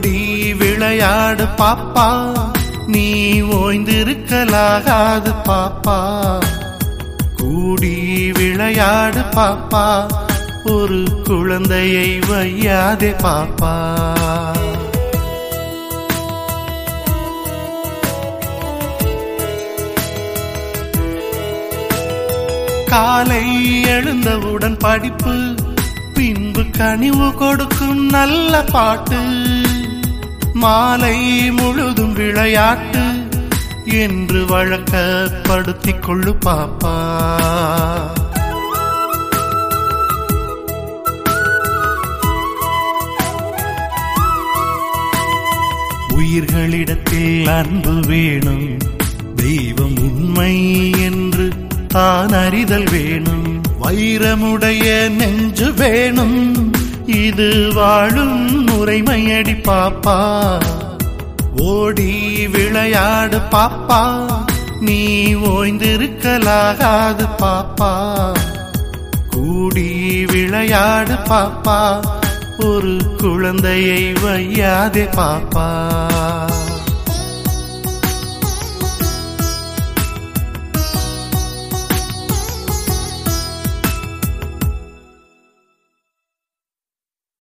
ஓடி விளையாடு பாப்பா நீ ஓய்ந்திருக்கலாகாது பாப்பா கூடி விளையாடு பாப்பா ஒரு குழந்தையை வையாதே பாப்பா காலை எழுந்தவுடன் படிப்பு பின்பு கனிவு கொடுக்கும் நல்ல பாட்டு மாலை முழுதும் விளையாட்டு என்று வழக்கப்படுத்திக் கொள்ளு பாப்பா உயிர்களிடத்தில் அன்பு வேணும் தெய்வம் உண்மை என்று தான் அறிதல் வேணும் வைரமுடைய நெஞ்சு வேணும் இது வாழும் முறைமையடி பாப்பா ஓடி விளையாடு பாப்பா நீ ஓய்ந்திருக்கலாகாது பாப்பா கூடி விளையாடு பாப்பா ஒரு குழந்தையை வையாதே பாப்பா